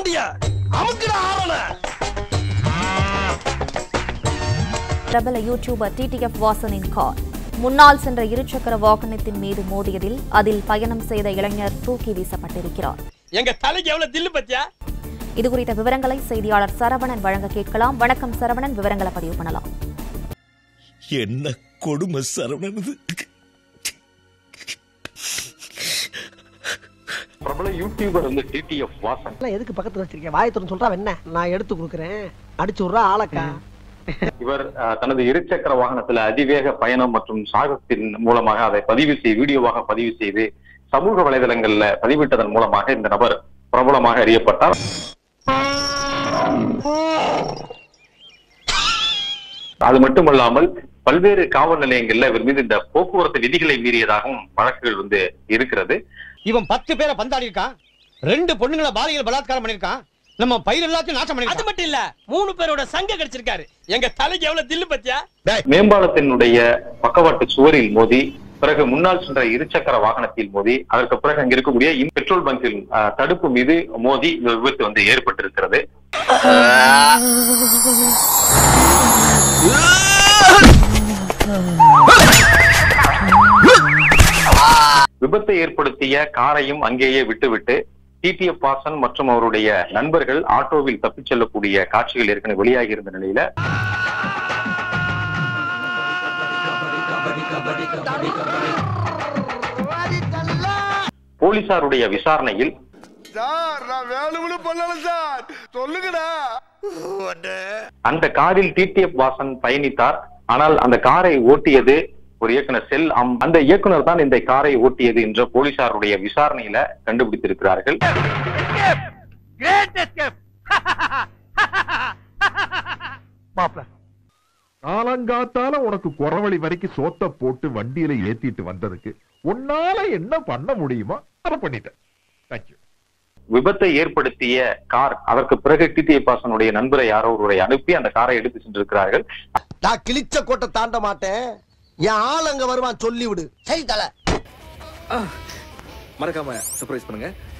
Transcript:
வண்டிய அமுக்குடா ஆவன பிரபல யூடியூபர் டிடிஎஃப் வாசனின் கார் முன்னால் சென்ற இருசக்கர வாகனத்தின் மீது மோதியதில் அதில் பயணம் செய்த இளைஞர் தூக்கி வீசப்பட்டிருக்கிறார் எங்க தலைக்கு எவ்வளவு தில்லு பத்தியா இதுகுறித்த விவரங்களை செய்தியாளர் சரவணன் வழங்க கேட்கலாம் வணக்கம் சரவணன் விவரங்களை பதிவு பண்ணலாம் என்ன கொடுமை சரவணனது பிரபல யூடியூபர் வந்து டிடிஎஃப் வாசன் எல்லாம் எதுக்கு பக்கத்துல வச்சிருக்கேன் வாயத்துறன்னு சொல்றா என்ன நான் எடுத்து கொடுக்குறேன் அடிச்சு விட்றா ஆளக்கா இவர் அஹ், தனது இருசக்கர வாகனத்துல அதிவேக பயணம் மற்றும் சாகசத்தின் மூலமாக அதை பதிவு செய்து வீடியோவாக பதிவு செய்து சமூக வலைதளங்கள்ல பதிவிட்டதன் மூலமாக இந்த நபர் பிரபலமாக அறியப்பட்டார் அது மட்டுமல்லாமல் பல்வேறு காவல் நிலையங்கள்ல இவர் மீது இந்த போக்குவரத்து விதிகளை மீறியதாகவும் வழக்குகள் வந்து இருக்கிறது இவன் பத்து பேரை பந்தாடி இருக்கான் ரெண்டு பொண்ணுங்களை பாலியல் பலாத்காரம் பண்ணிருக்கான் நம்ம பயிர் எல்லாத்தையும் நாசம் அது பண்ணிருக்கான் மட்டும் இல்ல மூணு பேரோட சங்க கிடைச்சிருக்காரு எங்க தலைக்கு எவ்வளவு தில்லு பத்தியா மேம்பாலத்தினுடைய பக்கவாட்டு சுவரில் மோதி பிறகு முன்னால் சென்ற இருசக்கர வாகனத்தில் மோதி அதற்கு பிறகு அங்க இருக்கக்கூடிய இன் பெட்ரோல் பங்கில் அஹ், தடுப்பு மீது மோதி இந்த விபத்து வந்து ஏற்பட்டிருக்கிறது விபத்தை ஏற்படுத்திய காரையும் அங்கேயே விட்டுவிட்டு டிடிஎஃப் வாசன் மற்றும் அவருடைய நண்பர்கள் ஆட்டோவில் தப்பிச் செல்லக்கூடிய காட்சிகள் ஏற்கனவே வெளியாகி இருந்த நிலையில போலீசாருடைய விசாரணையில் சார் நான் வேணும்னு பண்ணல சார் சொல்லுங்கடா அந்த காரில் டிடிஎஃப் வாசன் பயணித்தார் ஆனால் அந்த காரை ஓட்டியது ஒரு இயக்குனர் செல் அம்- அந்த இயக்குனர் தான் இந்த காரை ஓட்டியது என்ற போலீசாருடைய விசாரணையில கண்டுபிடித்திருக்கிறார்கள் மாப்ள காலங்காத்தால உனக்கு குறவழி வரைக்கும் சோத்த போட்டு வண்டியில ஏத்திட்டு வந்ததுக்கு உன்னால என்ன பண்ண முடியுமோ அதை பண்ணிட்டேன் தேங்க்யூ விபத்தை ஏற்படுத்திய கார் அதற்கு பிறகு டிடிஎஃப் வாசனுடைய நண்பரை யாரோ ஒருவரை அனுப்பி அந்த காரை எடுத்து சென்றிருக்கிறார்கள் நான் கிழிச்ச கோட்டை தாண்ட மாட்டேன் என் ஆள் அங்க வருவான் சொல்லி விடு சரி தல மறக்காம சர்ப்ரைஸ் பண்ணுங்க